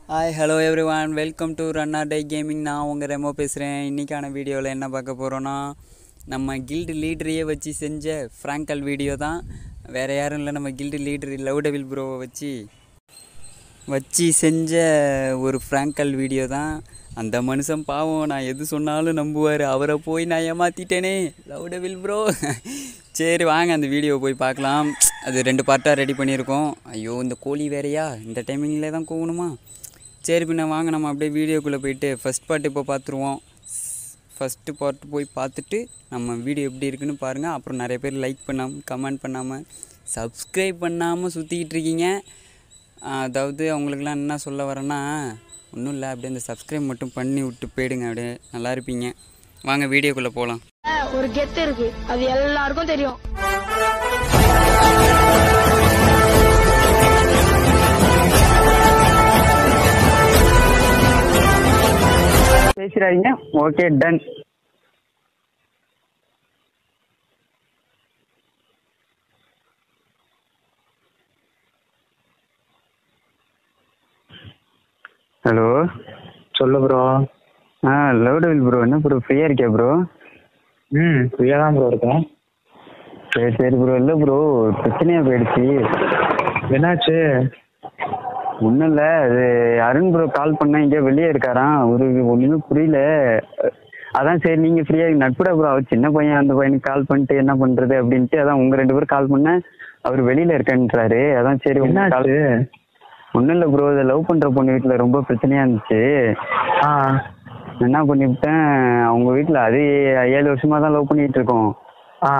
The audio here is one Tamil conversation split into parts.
Hi hello everyone welcome to Rana day gaming நான் உங்கள் ரெமோ பேசுகிறேன் இன்றைக்கான வீடியோவில் என்ன பார்க்க போகிறோன்னா நம்ம கில்டு லீடரையே வச்சு செஞ்ச ஃப்ராங்கல் வீடியோ தான் வேறு யாரும் இல்லை நம்ம கில்டு லீடர் லவ்டவில் ப்ரோவை வச்சு வச்சு செஞ்ச ஒரு ஃப்ராங்கல் வீடியோ தான் அந்த மனுஷன் பாவம் நான் எது சொன்னாலும் நம்புவார் அவரை போய் நான் ஏமாற்றிட்டேனே லவ்டவில் ப்ரோ சரி வாங்க அந்த வீடியோ போய் பார்க்கலாம் அது ரெண்டு பார்ட்டாக ரெடி பண்ணியிருக்கோம் ஐயோ இந்த கோழி வேறையா இந்த டைமிங்கில் தான் கூவணுமா சரி பின்ன வாங்க நம்ம அப்படியே வீடியோக்குள்ளே போயிட்டு ஃபஸ்ட் பார்ட் இப்போ பார்த்துருவோம் ஃபஸ்ட்டு பார்ட் போய் பார்த்துட்டு நம்ம வீடியோ எப்படி இருக்குன்னு பாருங்கள் அப்புறம் நிறைய பேர் லைக் பண்ணாமல் கமெண்ட் பண்ணாமல் சப்ஸ்கிரைப் பண்ணாமல் சுற்றிக்கிட்டு இருக்கீங்க அதாவது அவங்களுக்குலாம் என்ன சொல்ல வரேன்னா ஒன்றும் இல்லை அப்படியே இந்த சப்ஸ்கிரைப் மட்டும் பண்ணி விட்டு போயிடுங்க அப்படியே நல்லா இருப்பீங்க வாங்க வீடியோக்குள்ளே போகலாம் ஒரு கெத்து இருக்கு அது எல்லாருக்கும் தெரியும் பேசுகிறாதீங்க ஓகே டன் ஹலோ சொல்லு ப்ரோ ஆ லவுடவில் ப்ரோ என்ன ப்ரோ ஃப்ரீயாக இருக்கியா ப்ரோ ம் ஃப்ரீயாக தான் ப்ரோ இருக்கேன் சரி சரி ப்ரோ இல்லை ப்ரோ பிரச்சனையாக போயிடுச்சு என்னாச்சு ஒன்றும் இல்லை அது அருண் ப்ரோ கால் பண்ணா இங்கே வெளியே இருக்காராம் அவருக்கு ஒன்றுமே புரியல அதான் சரி நீங்கள் ஃப்ரீயாக நட்புடா ப்ரோ அவர் சின்ன பையன் அந்த பையனுக்கு கால் பண்ணிட்டு என்ன பண்ணுறது அப்படின்ட்டு அதான் உங்கள் ரெண்டு பேரும் கால் பண்ணேன் அவர் வெளியில் இருக்கேன்றாரு அதான் சரி உங்க கால் என்னாச்சு ஒன்றும் இல்லை ப்ரோ இதை லவ் பண்ணுற பொண்ணு வீட்டில் ரொம்ப பிரச்சனையாக இருந்துச்சு ஆ என்ன பண்ணிவிட்டேன் அவங்க வீட்டில் அது ஏழு வருஷமாக தான் லவ் பண்ணிகிட்டு இருக்கோம் ஆ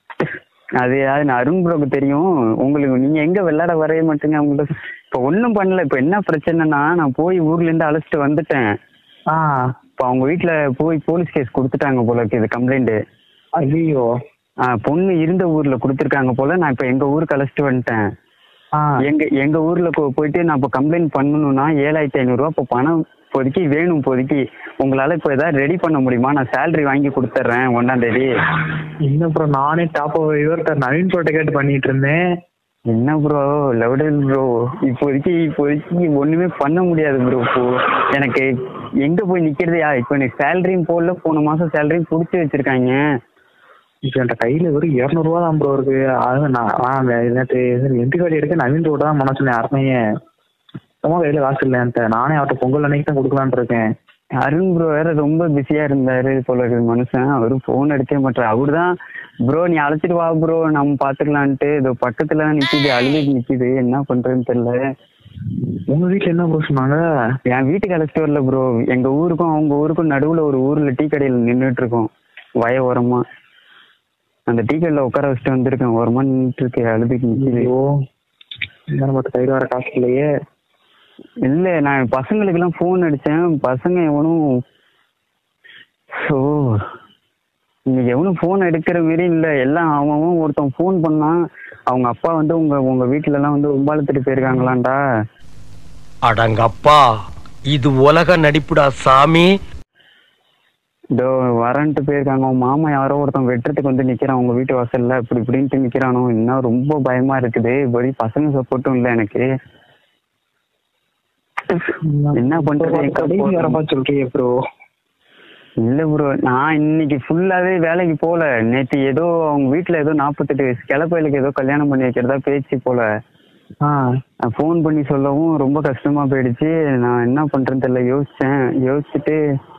அது அது நான் அருண் ப்ரோக்கு தெரியும் உங்களுக்கு நீங்க எங்க விளையாட வரவே மாட்டீங்க அவங்கள்ட்ட இப்போ ஒன்றும் பண்ணல இப்போ என்ன பிரச்சனைனா நான் போய் ஊர்ல இருந்து அழைச்சிட்டு வந்துட்டேன் ஆ இப்போ அவங்க வீட்ல போய் போலீஸ் கேஸ் கொடுத்துட்டாங்க போல இருக்கு இது கம்ப்ளைண்ட் ஐயோ பொண்ணு இருந்த ஊர்ல கொடுத்துருக்காங்க போல நான் இப்போ எங்க ஊருக்கு அழைச்சிட்டு வந்துட்டேன் ஆ எங்க எங்க ஊர்ல போ- போயிட்டு நான் இப்போ கம்ப்ளைண்ட் பண்ணணும்னா ஏழாயிரத்தி ஐநூறுரூவா இப்போ பணம் இப்போதைக்கு வேணும் இப்போதைக்கு உங்களால இப்போ ஏதாவது ரெடி பண்ண முடியுமா நான் சேலரி வாங்கி கொடுத்துட்றேன் ஒன்றாம் தேதி இல்லை ப்ரோ நானே டாப் இவர்கிட்ட நவீன் ப்ரோட்ட கேட்டு பண்ணிட்டு இருந்தேன் என்ன ப்ரோ லவுடல் ப்ரோ இப்போதைக்கு இப்போதைக்கு ஒண்ணுமே பண்ண முடியாது ப்ரோ இப்போ எனக்கு எங்க போய் நிக்கிறது யா இப்போ எனக்கு சேலரியும் போடல போன மாசம் சேலரியும் புடிச்சு வச்சிருக்காங்க இப்போ என்கிட்ட கையில் வெறும் இரநூறுவா தான் ப்ரோ இருக்கு அது நான் ஆ நேற்று எம்பி கார்டு எடுக்க நவீன் ரோட்ட தான் பண்ண சொன்னேன் யாருமே சும்மா கையில் காசு இல்லை என்கிட்ட நானே அவர்கிட்ட பொங்கல் அன்னைக்கு தான் கொடுக்கலான்னு இருக்கேன் அருண் ப்ரோ வேற ரொம்ப பிஸியா இருந்தாரு போல இருக்கு மனுஷன் அவரு போன் எடுக்கவே மாட்டாரு அவரு தான் ப்ரோ நீ அழைச்சிட்டு வா ப்ரோ நம்ம பாத்துக்கலான்ட்டு இதோ பக்கத்துல தான் நிக்குது அழுதுட்டு நிக்குது என்ன பண்றதுன்னு தெரியல உங்கள் வீட்டில் என்ன ப்ரோ சொன்னாங்க என் வீட்டுக்கு அழைச்சிட்டு வரல ப்ரோ எங்க ஊருக்கும் அவங்க ஊருக்கும் நடுவுல ஒரு ஊர்ல டீ கடையில் நின்றுட்டு இருக்கோம் வய ஓரமா அந்த டீ கடையில உட்கார வச்சுட்டு வந்திருக்கேன் ஓரமா நின்றுட்டு இருக்கு அழுதுக்கு நிக்குது ஐயோ என்ன மட்டும் கையில் வர காசு இல்லையே இல்ல நான் பசங்களுக்கு எல்லாம் போன் அடிச்சேன் பசங்க எவனும் ஓ இன்னைக்கு எவனும் போன் எடுக்கிற மாரி இல்ல எல்லாம் அவன் அவன் ஒருத்தன் போன் பண்ணான் அவங்க அப்பா வந்து உங்க உங்க வீட்டுல எல்லாம் வந்து உம்பாலத்துட்டு போயிருக்காங்களாண்டா அடங்கப்பா இது உலக நடிப்புடா சாமி இதோ வரன்ட்டு போயிருக்காங்க உன் மாமா யாரோ ஒருத்தன் வெட்டுறதுக்கு வந்து நிக்கிறான் உங்க வீட்டு வாசல்ல இப்படி இப்படின்ட்டு நிக்கிறானோ இன்னும் ரொம்ப பயமா இருக்குது இப்படி பசங்க சப்போர்ட்டும் இல்ல எனக்கு என்ன பண்றது எங்க கடைசி போறது? வரப்பா சொல்றியே ப்ரோ இல்ல ப்ரோ நான் இன்னைக்கு ஃபுல்லாவே வேலைக்கு போல நேத்து ஏதோ அவங்க வீட்டுல ஏதோ நாற்பத்தெட்டு வயசு கிளப்பையிலுக்கு ஏதோ கல்யாணம் பண்ணி வைக்கிறதா பேச்சு போல ஆ நான் ஃபோன் பண்ணி சொல்லவும் ரொம்ப கஷ்டமா போயிடுச்சு நான் என்ன பண்றேன்னு தெரியல யோசிச்சேன் யோசிச்சுட்டு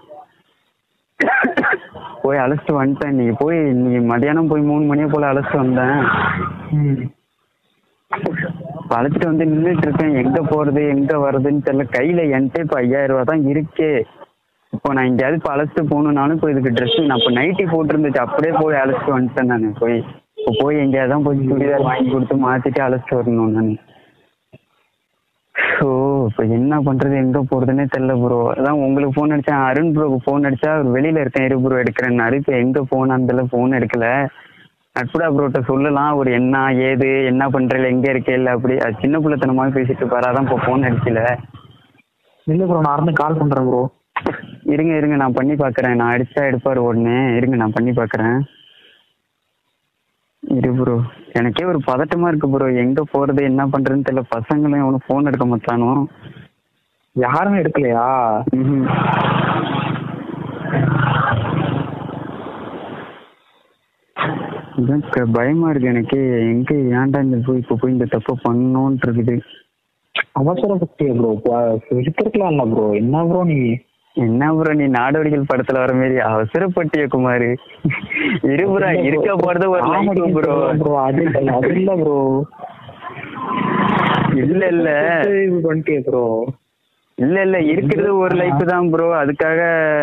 போய் அழைச்சிட்டு வந்துட்டேன் இன்னைக்கு போய் இன்னைக்கு மதியானம் போய் மூணு மணியை போல அழைச்சிட்டு வந்தேன் ம் இப்ப அழைச்சிட்டு வந்து நின்றுட்டு இருக்கேன் எங்க போறது எங்க வர்றதுன்னு தெரியல கையில என்கிட்ட இப்ப ஐயாயிரம் ரூபாய் தான் இருக்கே இப்போ நான் எங்கேயாவது இப்போ அழைச்சிட்டு போகணுன்னாலும் இப்போ இதுக்கு ட்ரெஸ் நான் இப்போ நைட்டி போட்டிருந்துச்சு அப்படியே போய் அழைச்சிட்டு வந்துட்டேன் நான் போய் இப்போ போய் எங்கேயாவது தான் போய் சுடிதார் வாங்கி கொடுத்து மாத்திட்டு அழைச்சிட்டு வரணும் நான் ஸோ இப்போ என்ன பண்றது எங்க போறதுன்னே தெரியல ப்ரோ அதான் உங்களுக்கு ஃபோன் அடிச்சேன் அருண் ப்ரோக்கு ஃபோன் அடிச்சா அவர் வெளியில இருக்கேன் இரு ப்ரோ எடுக்கிறேன்னாரு இப்போ எங்க போன அந்த ஃபோன் எடுக்கல நட்புடா ப்ரோட்ட சொல்லலாம் ஒரு என்ன ஏது என்ன பண்றீங்க எங்க இருக்கே அப்படி அது சின்ன பிள்ளைத்தனமாக பேசிட்டு இருப்பாரு அதான் இப்போ ஃபோன் அடிக்கல இல்லை ப்ரோ நான் இருந்து கால் பண்ணுறேன் ப்ரோ இருங்க இருங்க நான் பண்ணி பார்க்கறேன் நான் அடிச்சா எடுப்பாரு உடனே இருங்க நான் பண்ணி பார்க்கறேன் இரு ப்ரோ எனக்கே ஒரு பதட்டமா இருக்கு ப்ரோ எங்க போறது என்ன பண்றதுன்னு தெரியல பசங்களும் எவனும் ஃபோன் எடுக்க மாட்டானோ யாருமே எடுக்கலையா ம்ஹும். இதான் க- பயமா இருக்கு எனக்கு எங்க ஏன்டா இந்த போய் இப்ப போய் இந்த தப்ப பண்ணணும்னு இருக்குது அவசரப்பட்டிய ப்ரோ எடுத்திருக்கலாம்ல ப்ரோ என்ன ப்ரோ நீ என்ன ப்ரோ நீ நாடோடிகள் படத்துல வர மாதிரி அவசரப்பட்டிய குமாரு இருபுறா இருக்க போறது ஒரு லைஃப் ப்ரோ ப்ரோ அது இல்ல, அது இல்ல ப்ரோ இல்ல இல்ல இது பண்ணிட்டே ப்ரோ இல்ல இல்ல இருக்கிறது ஒரு லைஃப் தான் ப்ரோ அதுக்காக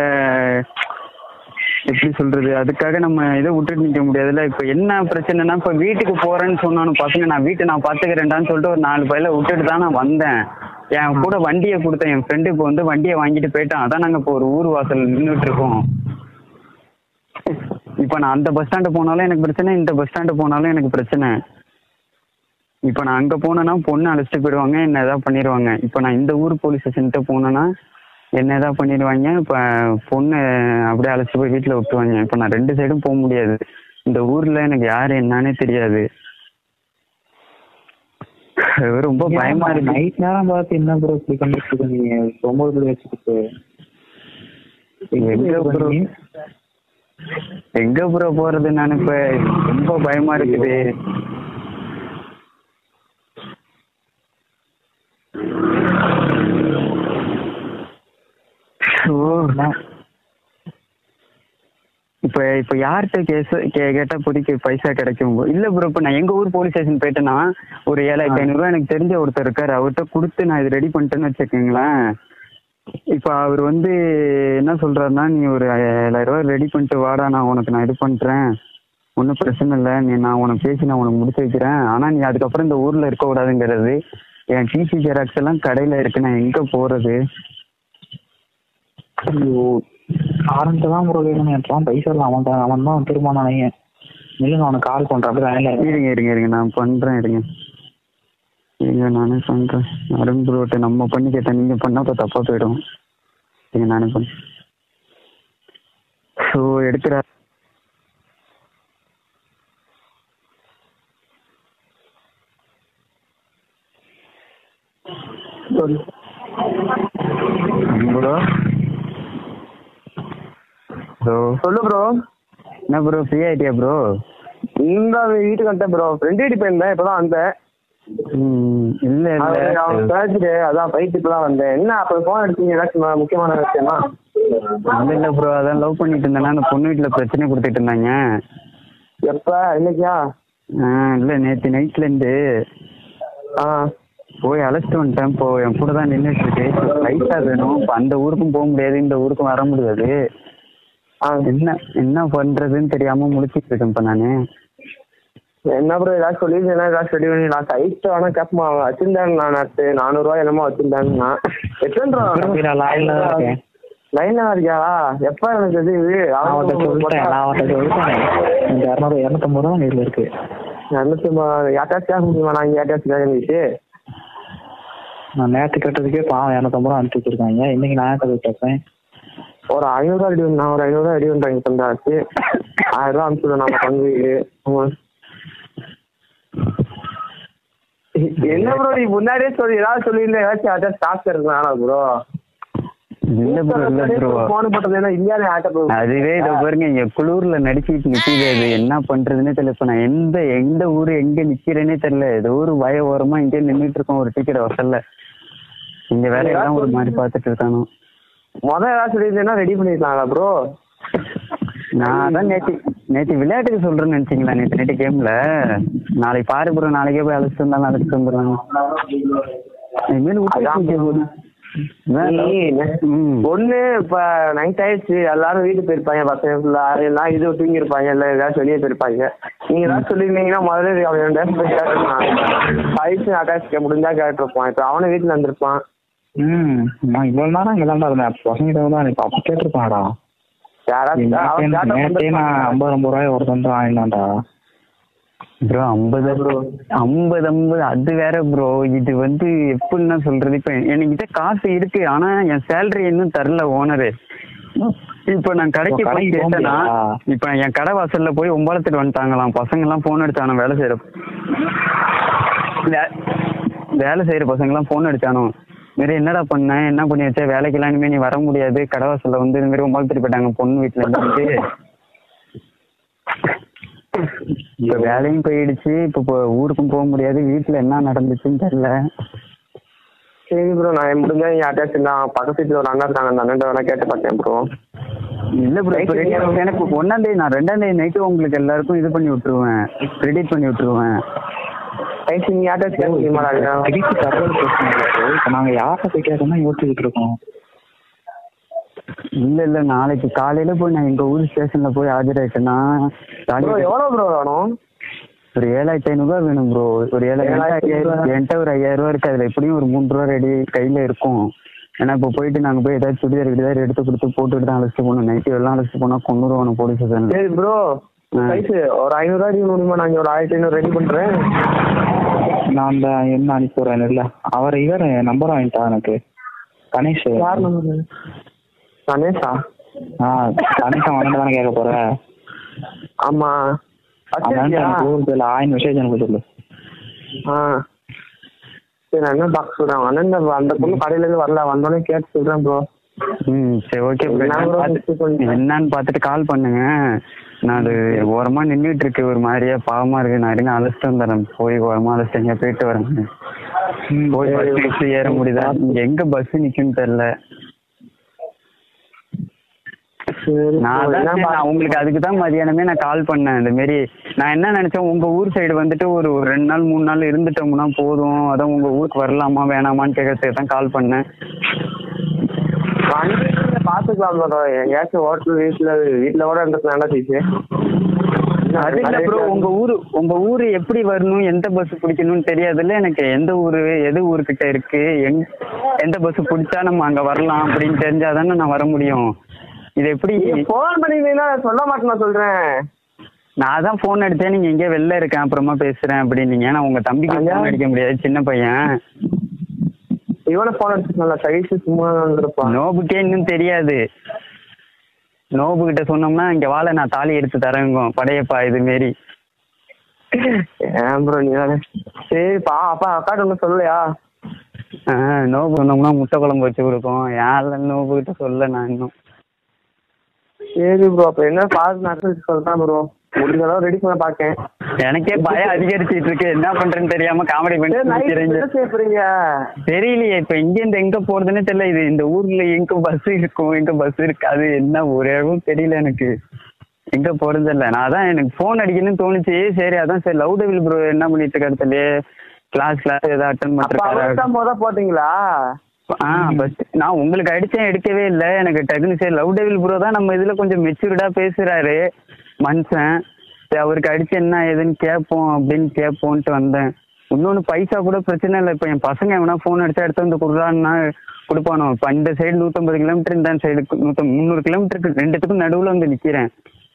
எப்படி சொல்றது அதுக்காக நம்ம இதை விட்டுட்டு நிக்க முடியாதுல்ல இப்ப என்ன பிரச்சனைனா இப்ப வீட்டுக்கு போறேன்னு சொன்னாலும் பசங்க நான் வீட்டை நான் பாத்துக்கிறேன்டான்னு சொல்லிட்டு ஒரு நாலு பையில விட்டுட்டு தான் நான் வந்தேன் என் கூட வண்டியை கொடுத்தேன் என் ஃப்ரெண்டு இப்போ வந்து வண்டியை வாங்கிட்டு போயிட்டான் அதான் நாங்க இப்போ ஒரு ஊர் வாசல் நின்றுட்டு இருக்கோம் இப்ப நான் அந்த பஸ் ஸ்டாண்டு போனாலும் எனக்கு பிரச்சனை இந்த பஸ் ஸ்டாண்டு போனாலும் எனக்கு பிரச்சனை இப்போ நான் அங்கே போனேன்னா பொண்ணு அழைச்சிட்டு போயிடுவாங்க என்ன ஏதாவது பண்ணிடுவாங்க இப்போ நான் இந்த ஊர் போலீஸ் ஸ்டேஷன்கிட்ட போனேன்னா என்ன ஏதாவது பண்ணிடுவாங்க இப்போ பொண்ணு அப்படியே அழைச்சிட்டு போய் வீட்டில் விட்டுருவாங்க இப்போ நான் ரெண்டு சைடும் போக முடியாது இந்த ஊரில் எனக்கு யார் என்னன்னே தெரியாது அது ரொம்ப பயமா இருக்கு நைட் நேரம் பார்த்து என்ன ப்ரோ இப்படி பண்ணிட்டு இருக்க நீங்க ஒன்பது மணி வச்சுக்கிட்டு எங்க ப்ரோ எங்க ப்ரோ போறது நான் இப்ப ரொம்ப பயமா இருக்குது ஓ இப்ப இப்ப யார்கிட்ட கேஸ் கே கேட்டா இப்போதைக்கு பைசா கிடைக்கும் bro? இல்ல ப்ரோ இப்ப நான் எங்க ஊர் போலீஸ் ஸ்டேஷன் போயிட்டேன்னா ஒரு ஏழாயிரத்தி ஐநூறு ரூபாய் எனக்கு தெரிஞ்ச ஒருத்தர் இருக்காரு அவர்கிட்ட கொடுத்து நான் இது ரெடி பண்ணிட்டேன்னு வச்சுக்கோங்களேன் இப்ப அவர் வந்து என்ன சொல்றாருன்னா நீ ஒரு ஏழாயிரம் ரூபாய் ரெடி பண்ணிட்டு வாடா நான் உனக்கு நான் இது பண்றேன் ஒன்றும் பிரச்சனை இல்லை நீ நான் உனக்கு பேசி நான் உனக்கு முடிச்சு வைக்கிறேன் ஆனா நீ அதுக்கப்புறம் இந்த ஊர்ல இருக்க கூடாதுங்கிறது என் டிசி ஜெராக்ஸ் எல்லாம் கடையில இருக்கு நான் எங்க போறது ஐயோ காரண்ட்டு தான் ப்ரோ வேணும் எனக்கு பைசா இல்லை அவன் தான் அவன் தான் திரும்ப நினைக்கிறேன் இல்லைங்க அவனுக்கு கால் பண்றேன் அப்படியே வேலை இருங்க இருங்க இருங்க நான் பண்றேன் இருங்க இருங்க நானே பண்றேன் அருண் ப்ரோட்ட நம்ம பண்ணி கேட்டா நீங்க பண்ணா அப்ப தப்பா போயிடும் இருங்க நானே பண்ண ஸோ எடுக்கிற ப்ரோ ப்ரோ சொல்லு ப்ரோ என்ன ப்ரோ ஃப்ரீ ஆயிட்டியா ப்ரோ இந்த வீட்டுக்கு வந்துட்டேன் ப்ரோ ஃப்ரெண்ட் வீட்டு போயிருந்தேன் இப்பதான் வந்தேன் ம் இல்ல அவரு அவன் இல்ல பேசிட்டு அதான் போயிட்டு இப்பதான் வந்தேன் என்ன அப்ப போன் அடிச்சீங்க ஏதாச்சும் ம- முக்கியமான விஷயமா இல்ல இல்ல ப்ரோ அதான் லவ் பண்ணிட்டு இருந்தேன்னா அந்த பொண்ணு வீட்டுல பிரச்சனை கொடுத்துட்டு இருந்தாங்க எப்ப இன்னைக்கா ஆ, இல்ல நேத்து நைட்ல இருந்து ஆ போய் அழைச்சிட்டு வந்துட்டேன் இப்போ என் கூட தான் நின்றுட்டு இருக்கு பைசா வேணும் இப்போ அந்த ஊருக்கும் போக முடியாது இந்த ஊருக்கும் வர முடியாது ஆ என்ன என்ன பண்றதுன்னு தெரியாம முழிச்சிட்டு இருக்கேன் இப்ப நானு என்ன ப்ரோ ஏதாச்சும் சொல்லியிருந்தேன் ஏதாச்சும் சொல்லி பண்ணி நான் கைட்டு வேணா கேப்பமா வச்சிருந்தேன் நான் நேற்று நானூறுரூவா என்னமோ வச்சிருந்தேன் எத்தனை லைன்ல தான் இருக்கேன் லைன்ல இருக்கியா எப்ப எனக்கு இது இது நான் அவன்கிட்ட சொல்லிட்டேன் நான் அவன்கிட்ட சொல்லிட்டேன் இந்த இரநூறு இரநூத்தம்பது ரூபா நேரில் இருக்கு இரநூத்தி யார்ட்டாச்சும் கேட்க முடியுமா நான் இங்கே யார்ட்டாச்சும் கேட்க வேண்டியது நான் நேற்று கேட்டதுக்கே பாவம் இரநூத்தம்பது ரூபா அனுப்பிச்சு வச்சிருக்காங்க இன்னைக்கு நான் கதை கேட்பேன் ஒரு ஐநூறுரூவா ரெடி பண்ண நான் ஒரு ஐநூறுரூவா ரெடி பண்ணுறேன் தந்தாச்சு ஆயிரம் ரூபா அனுப்பிச்சுடுவேன் நம்ம பங்கு என்ன ப்ரோ நீ முன்னாடியே சொல்லி ஏதாவது சொல்லியிருந்தேன் ஏதாச்சும் யார்ட்டாச்சும் காசு இருக்கலாம் ப்ரோ இல்ல ப்ரோ இல்ல ப்ரோ போன் போட்டது என்ன இந்தியாவில யார்ட்ட ப்ரோ அதுவே இதை பாருங்க இங்க குளூர்ல நடிச்சிட்டு நிக்கிது அது என்ன பண்றதுன்னே தெரியல இப்ப நான் எந்த எந்த ஊரு எங்க நிக்கிறேனே தெரியல ஏதோ ஒரு வய ஓரமா இங்கே நின்னுட்டு இருக்கோம் ஒரு டிக்கெட் வசல்ல இங்க வேலையெல்லாம் ஒரு மாதிரி பாத்துட்டு இருக்கானோ முதல் ஏதாவது சொல்லியிருந்தேன்னா ரெடி பண்ணிருக்கலாம்ல ப்ரோ நான் தான் நேத்தி நேத்தி விளையாட்டுக்கு சொல்றேன்னு நினைச்சீங்களா நேத்து நேற்று கேம்ல நாளைக்கு பாரு ப்ரோ நாளைக்கே போய் அழைச்சிட்டு வந்தாலும் அழைச்சிட்டு வந்துடுறாங்க இனிமேல் விட்டு ம் ஒண்ணு இப்ப நைட் ஆயிடுச்சு எல்லாரும் வீட்டுக்கு போயிருப்பாங்க பசங்க ஃபுல்லா எல்லாம் இது தூங்கி இருப்பாங்க இல்ல ஏதாவது வெளியே போயிருப்பாங்க நீங்க ஏதாவது சொல்லியிருந்தீங்கன்னா முதல்ல அவன் டேஸ் போய் கேட்டுருந்தான் ஆயிடுச்சு அட்டாச் முடிஞ்சா கேட்டிருப்பான் இப்ப அவனும் வீட்டுல வந்திருப்பான் ம் நான் இவ்வளவு நேரம் இங்கே தான் இருந்தேன் பசங்க தான் இப்போ அப்போ கேட்டிருப்பாடா யாராச்சும் அவன் கேட்ட நேற்றே நான் ஐம்பது ஐம்பது ரூபாய் ஒரு தந்து வாங்கினான்டா ப்ரோ ஐம்பது ஐம்பது ஐம்பது அது வேற ப்ரோ இது வந்து எப்படின்னா சொல்றது இப்ப என்கிட்ட காசு இருக்கு ஆனா என் சேலரி இன்னும் தரல ஓனரு இப்ப நான் கடைக்கு ஓ, போய் கடைக்கு போக கேட்டேன்னா முடியாதா? இப்ப என் கடை வாசல்ல போய் ஒம்பளத்துட்டு வந்துட்டாங்களாம் பசங்க எல்லாம் போன் அடிச்சானோ வேலை செய்யற வே- வேலை செய்யற பசங்க எல்லாம் போன் அடிச்சானோ மாரி என்னடா பண்ண என்ன பண்ணி வச்ச வேலைக்கெல்லாம் இனிமே நீ வர முடியாது கடவாசல்ல வந்து இந்த மாதிரி உமால் போயிட்டாங்க பொண்ணு வீட்டுல இருந்து இப்ப வேலையும் போயிடுச்சு இப்ப இப்போ ஊருக்கும் போக முடியாது வீட்டுல என்ன நடந்துச்சுன்னு தெரியல சரி ப்ரோ நான் முடிஞ்சா யார்ட்டாச்சும் நான் பக்கத்து வீட்டுல ஒரு அண்ணா இருக்காங்க அந்த அண்ணன் வேணா கேட்டு பார்த்தேன் ப்ரோ இல்ல ப்ரோ இப்ப ரெடி எனக்கு ஒன்னாம் தேதி நான் ரெண்டாம் தேதி நைட்டு உங்களுக்கு எல்லாருக்கும் இது பண்ணி விட்டுருவேன் கிரெடிட் பண்ணி விட்டுருவேன் ரைட் நீங்க யார்ட்டாச்சும் கேட்க முடியுமாடா திருப்பி தகவல் பிரச்சனை இல்லை bro. இப்ப நாங்க யார்கிட்ட போய் கேட்கணும் யோசிச்சுட்டு இருக்கோம் இல்ல இல்ல நாளைக்கு காலையில போய் நான் எங்க ஊர் ஸ்டேஷன்ல போய் ஆஜராயிட்டேன்னா ப்ரோ தாலி எவ்வளோ ப்ரோ வேணும் ஒரு ஏழாயிரத்தி ஐநூறுரூவா வேணும் ப்ரோ ஒரு ஏழாயிரத்தி ஏழாயிரத்தி ஐயாயிரம் என்கிட்ட ஒரு ஐயாயிரம் ரூபா இருக்கு அதுல எப்படியும் ஒரு மூணு ரூபா ரெடி கையில இருக்கும் ஏன்னா இப்போ போயிட்டு நாங்க போய் ஏதாச்சும் சுடிதார் கிடிதார் எடுத்து கொடுத்து போட்டுட்டு தான் அழைச்சிட்டு போகணும் நைட்டு எல்லாம் அழைச்சிட்டு போனா கொண்டுருவானு போலீஸ் ஸ்டேஷன்ல சரி ப்ரோ ரைட்டு ஒரு ஐநூறுரூவா அடிக்க முடியுமா நான் இங்க ஒரு ஆயிரத்தி ஐநூறு ரெடி பண்றேன் நான் அந்த என்ன அனுப்பி விடுறேன் இல்ல அவர் இவர் நம்பர் வாங்கிட்டா எனக்கு கணேஷ் யார் நம்பர் கணேஷா ஆ கணேஷ் அவன்கிட்ட தானே கேட்க போற ஆமா அவன் அச்சா எனக்கு கூகுள் பேல ஆயிரம் மெசேஜ் அனுப்ப சொல்லு ஆ சரி நான் என்ன பார்க்க சொல்றேன் அண்ணன் இந்த அந்த பொண்ணு கடையில இருந்து வரல வந்தோடனே கேட்டு சொல்றேன் ப்ரோ ம் சரி ஓகே என்ன bro miss பண்ணிட்டேன்? என்னன்னு பார்த்துட்டு கால் பண்ணுங்க நான் அது ஓரமா நின்றுட்டு இருக்கு ஒரு மாதிரியா பாவமா இருக்கு நான் இருங்க அழைச்சிட்டு வந்துடுறேன் போய் ஓரமா அழைச்சிட்டு எங்க போயிட்டு வரேங்க போய் பஸ் பஸ் ஏற முடியுதா இங்க எங்க பஸ் நிக்குன்னு தெரியல சரி நான் bro, அதான் என்ன சரி, நான் பார்க்க- உங்களுக்கு அதுக்கு தான் மதியானமே நான் கால் பண்ணேன் இந்த மாரி நான் என்ன நினைச்சேன் உங்க ஊர் சைடு வந்துட்டு ஒரு ஒரு ரெண்டு நாள் மூணு நாள் இருந்துட்டோம்னா போதும் அதான் உங்க ஊருக்கு வரலாமா வேணாமான்னு கேட்கறதுக்கு தான் கால் பண்ணேன் வண்டி பாத்துக்கலாம் ப்ரோ எங்கேயாச்சும் ஹோட்டல் வீட்டுல வீட்டுல கூட இருந்துக்கலாம் என்ன சீச்சு அது இல்ல ப்ரோ உங்க ஊரு உங்க ஊரு எப்படி வரணும் எந்த பஸ் பிடிக்கணும்னு தெரியாதுல்ல எனக்கு எந்த ஊரு எது ஊருக்கிட்ட இருக்கு எங் எந்த பஸ் பிடிச்சா நம்ம அங்க வரலாம் அப்படின்னு தெரிஞ்சாதானே நான் வர முடியும் இது எப்படி போன் பண்ணிருந்தீங்கன்னா நான் சொல்ல மாட்டேன் சொல்றேன் நான் தான் ஃபோன் எடுத்தேன் நீங்க எங்கேயோ வெளில இருக்கேன் அப்புறமா பேசுறேன் அப்படின்னீங்க நான் உங்க தம்பிக்கு ஐயா. ஃபோன் அடிக்க முடியாது சின்ன பையன் இவனை போன் அடிச்சுக்கல சைஸ் சும்மா வந்திருப்பான் நோபுக்கே இன்னும் தெரியாது நோபு கிட்ட சொன்னோம்னா இங்க வாழ நான் தாலி எடுத்து தரேங்க படையப்பா இது மாரி ஏன் ப்ரோ நீ தானே சரிப்பா அப்பா அக்காட்ட ஒன்றும் சொல்லலையா ஆஹ் நோபு சொன்னோம்னா முட்டை குழம்பு வச்சு கொடுக்கும் யாரில் நோபு கிட்ட சொல்ல நான் இன்னும் சரி ப்ரோ அப்ப என்ன பார்த்து நான் சொல்றேன் ப்ரோ முடிஞ்ச அளவு ரெடி பண்ண பாக்கேன் எனக்கே பயம் அதிகரிச்சிட்டு இருக்கு என்ன பண்றேன்னு தெரியாம காமெடி பண்ணி சரி நைட் சிரிக்கிறீங்க. என்ன செய்ய போறீங்க தெரியலையே இப்ப இங்க இருந்து எங்க போறதுன்னு தெரியல இது இந்த ஊர்ல எங்க பஸ் இருக்கும் எங்க பஸ் இருக்காது என்ன ஒரு இடமும் தெரியல எனக்கு எங்க போறது இல்ல நான் அதான் எனக்கு போன் அடிக்கணும்னு தோணுச்சு சரி அதான் சரி லவ் டெவில் ப்ரோ என்ன பண்ணிட்டு இருக்காரு கிளாஸ் கிளாஸ் ஏதாவது அட்டன் அப்ப பண்ணிருக்காரு அவர்கிட்ட முத போட்டீங்களா ஆ பஸ் நான் உங்களுக்கு அடிச்சேன் எடுக்கவே இல்லை எனக்கு டக்குனு சரி லவ் டெவில் ப்ரோ தான் நம்ம இதுல கொஞ்சம் மெச்சூர்டா பேசுறாரு மனுஷன் சரி அவருக்கு அடிச்சு என்ன ஏதுன்னு கேட்போம் அப்படின்னு கேட்போன்ட்டு வந்தேன் இன்னொன்று பைசா கூட பிரச்சனை இல்லை இப்போ என் பசங்க எவனா ஃபோன் அடிச்சா எடுத்து வந்து கொடுறான்னா கொடுப்பானோ இப்போ இந்த சைடு நூற்றம்பது கிலோமீட்டர் இந்த சைடு நூற்ற முந்நூறு கிலோமீட்டருக்கு ரெண்டுத்துக்கும் நடுவில் வந்து நிற்கிறேன்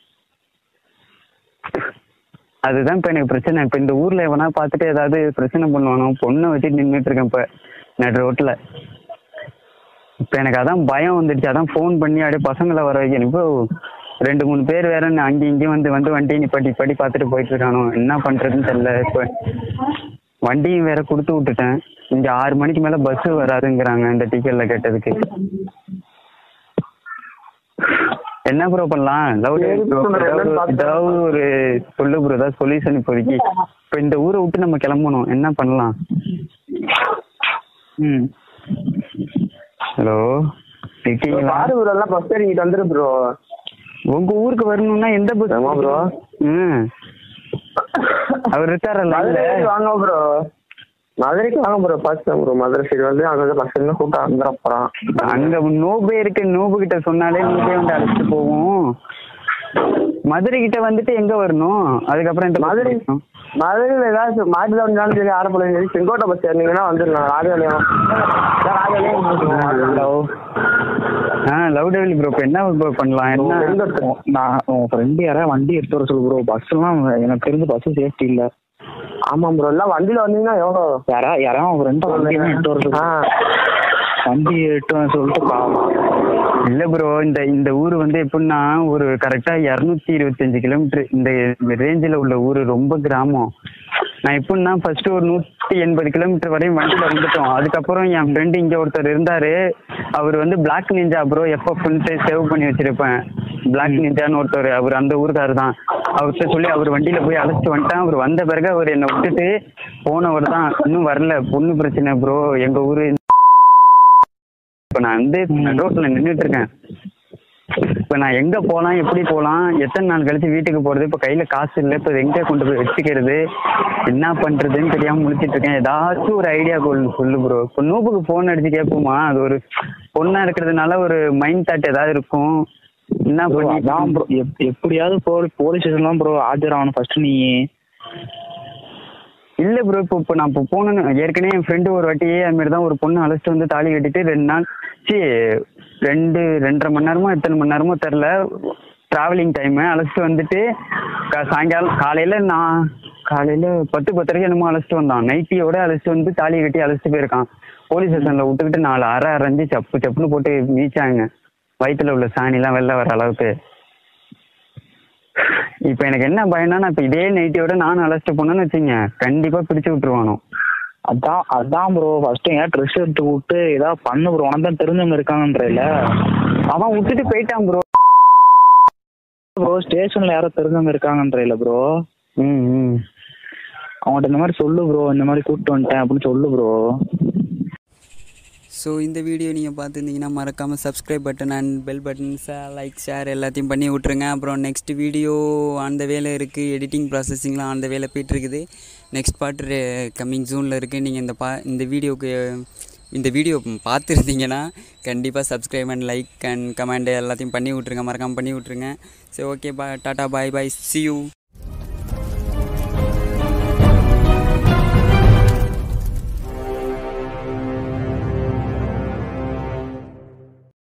அதுதான் இப்போ எனக்கு பிரச்சனை இப்போ இந்த ஊரில் எவனா பார்த்துட்டு ஏதாவது பிரச்சனை பண்ணுவானோ பொண்ணை வச்சுட்டு நின்றுட்டு இருக்கேன் இப்போ நடு ரோட்டில் இப்போ எனக்கு அதான் பயம் வந்துடுச்சு அதான் ஃபோன் பண்ணி அப்படியே பசங்களை வர வைக்கணும் இப்போ ரெண்டு மூணு பேர் வேற நான் அங்கேயும் இங்கேயும் வந்து வந்து வண்டியை நிப்பாட்டி படி பார்த்துட்டு போயிட்டு இருக்கானோ என்ன பண்ணுறதுன்னு தெரியல இப்போ வண்டியும் வேற கொடுத்து விட்டுட்டேன் இங்கே ஆறு மணிக்கு மேலே பஸ்ஸு வராதுங்கிறாங்க இந்த டிக்கெட்டில் கேட்டதுக்கு என்ன ப்ரோ பண்ணலாம் லவ் சரி bro, நான் என்னன்னு பார்த்து ஏதாவது ஒரு சொல்லு ப்ரோ ஏதாவது சொல்யூஷன் இப்போதைக்கு இப்போ இந்த ஊரை விட்டு நம்ம கிளம்பணும் என்ன பண்ணலாம் ம் ஹலோ இருக்கீங்களா பாரு ப்ரோ எல்லாம் பஸ் ஏறிக்கிட்டு வந்துரு ப்ரோ உங்க ஊருக்கு வரணும்னா எந்த பஸ் ஆமா bro. ம் அவர் இருக்காரல்ல மதுரைக்கு வாங்க ப்ரோ மதுரைக்கு வாங்க bro first bro Madurai side வந்து அங்க வந்து பஸ் இன்னும் கூட்டம் வந்துட போறான் அங்க நோபே இருக்கு நோபு கிட்ட சொன்னாலே நோபே வந்து அழைச்சிட்டு போவோம் மதுரை கிட்ட வந்துட்டு எங்க வரணும் அதுக்கப்புறம் இந்த மதுரை மதுரையில் ஏதாச்சும் மாட்டுல வந்தாலும் சரி ஆரப்படம் சரி செங்கோட்டை பஸ் ஏறினீங்கன்னா வந்துடலாம் ராஜபாளையம் ராஜபாளையம் லவ் ஆ லவ் டெவலி ப்ரோ இப்போ என்ன ப்ரோ பண்ணலாம் என்ன எந்த இடத்துல? நான் உன் ஃப்ரெண்டு யாராவது வண்டி எடுத்து வர சொல்லு ப்ரோ பஸ் எல்லாம் எனக்கு தெரிஞ்சு பஸ் சேஃப்டி இல்ல ஆமா ப்ரோ எல்லாம் வண்டியில வந்தீங்கன்னா எவ்வளோ யாரா யாராவது உன் ஃப்ரெண்டை வண்டி எடுத்து வர ஆ சொல்லு வண்டி எட்டு சொல்லிட்டு பாவம் இல்ல ப்ரோ இந்த இந்த ஊர் வந்து எப்படின்னா ஒரு கரெக்டா இருநூத்தி இருபத்தஞ்சு கிலோமீட்டர் இந்த ரேஞ்சில் உள்ள ஊர் ரொம்ப கிராமம் நான் எப்படின்னா ஃபர்ஸ்ட் ஒரு நூத்தி எண்பது கிலோமீட்டர் வரையும் வண்டியில வந்துட்டோம் அதுக்கப்புறம் என் ஃப்ரெண்டு இங்க ஒருத்தர் இருந்தாரு அவர் வந்து பிளாக் நிஞ்சா ப்ரோ எஃப்எஃப்ன்ட்டு சேவ் பண்ணி வச்சிருப்பேன் பிளாக் நிஞ்சான்னு ஒருத்தர் அவர் அந்த ஊருக்காரர் தான் அவர்கிட்ட சொல்லி அவர் வண்டியில போய் அழைச்சிட்டு வந்துட்டேன் அவர் வந்த பிறகு அவர் என்னை விட்டுட்டு போனவர் தான் இன்னும் வரல பொண்ணு பிரச்சனை ப்ரோ எங்க ஊரு இப்ப நான் வந்து ரோட்ல நின்றுட்டு இருக்கேன் இப்ப நான் எங்க போலாம் எப்படி போலாம் எத்தனை நாள் கழிச்சு வீட்டுக்கு போறது இப்ப கையில காசு இல்லை இப்ப எங்க கொண்டு போய் வச்சுக்கிறது என்ன பண்றதுன்னு தெரியாம முடிச்சிட்டு இருக்கேன் ஏதாச்சும் ஒரு ஐடியா சொல்லு ப்ரோ இப்போ நூப்புக்கு போன் அடிச்சு கேட்போமா அது ஒரு பொண்ணா இருக்கிறதுனால ஒரு மைண்ட் தாட் ஏதாவது இருக்கும் என்ன ப்ரோ பண்ணி அதான் ப்ரோ எப்படியாவது போலீஸ் போலீஸ் ஸ்டேஷன் தான் ப்ரோ ஆஜராகணும் ஃபர்ஸ்ட் நீ இல்ல ப்ரோ இப்போ இப்போ நான் இப்போ போனேன்னு ஏற்கனவே என் ஃப்ரெண்டு ஒரு வாட்டி அது மாதிரி தான் ஒரு பொண்ணு அழைச்சிட்டு வந்து தாலி கட்டிட்டு ரெண்டு நாள் சி ரெண்டு ரெண்டரை மணி நேரமோ எத்தனை மணி நேரமோ தெரில டிராவலிங் டைமு அழைச்சிட்டு வந்துட்டு கா- சாயங்காலம் காலையில நான் காலையில பத்து பத்தரைக்கு என்னமோ அழைச்சிட்டு வந்தான் நைட்டியோட அழைச்சிட்டு வந்து தாலி கட்டி அழைச்சிட்டு போயிருக்கான் போலீஸ் ஸ்டேஷன்ல விட்டுக்கிட்டு நாலு அரை அரைஞ்சு சப்பு சப்புன்னு போட்டு மீச்சாங்க வயித்துல உள்ள சாணிலாம் வெளில வர அளவுக்கு இப்போ எனக்கு என்ன பயம்னா நான் இப்போ இதே நைட்டியோட நானும் அழைச்சிட்டு போனேன்னு வச்சுங்க கண்டிப்பா பிடிச்சு விட்டுருவானோ அதான் அதான் ப்ரோ ஃபர்ஸ்ட் ஏன் ட்ரெஸ் எடுத்து விட்டு ஏதாவது பண்ணு ப்ரோ உனக்கு தான் தெரிஞ்சவங்க இருக்காங்கன்றல அவன் விட்டுட்டு போயிட்டான் ப்ரோ ப்ரோ ஸ்டேஷன்ல யாரோ தெரிஞ்சவங்க இருக்காங்கன்றல ப்ரோ ம் ம் அவங்கள்ட்ட இந்த மாதிரி சொல்லு ப்ரோ இந்த மாதிரி கூப்பிட்டு வந்துட்டேன் அப்படின்னு சொல்லு ப்ரோ ஸோ இந்த வீடியோ நீங்கள் பார்த்துருந்தீங்கன்னா மறக்காமல் சப்ஸ்கிரைப் பட்டன் அண்ட் பெல் பட்டன்ஸை லைக் ஷேர் எல்லாத்தையும் பண்ணி விட்ருங்க அப்புறம் நெக்ஸ்ட் வீடியோ அந்த வேலை இருக்குது எடிட்டிங் ப்ராசஸிங்லாம் அந்த வேலை போயிட்டுருக்குது நெக்ஸ்ட் பார்ட் கம்மிங் ஜூனில் இருக்குது நீங்கள் இந்த பா இந்த வீடியோக்கு இந்த வீடியோ பார்த்துருந்தீங்கன்னா கண்டிப்பாக subscribe and like and comment எல்லாத்தையும் பண்ணி விட்ருங்க மறக்காமல் பண்ணி விட்ருங்க சரி ஓகே பா tata bye bye see you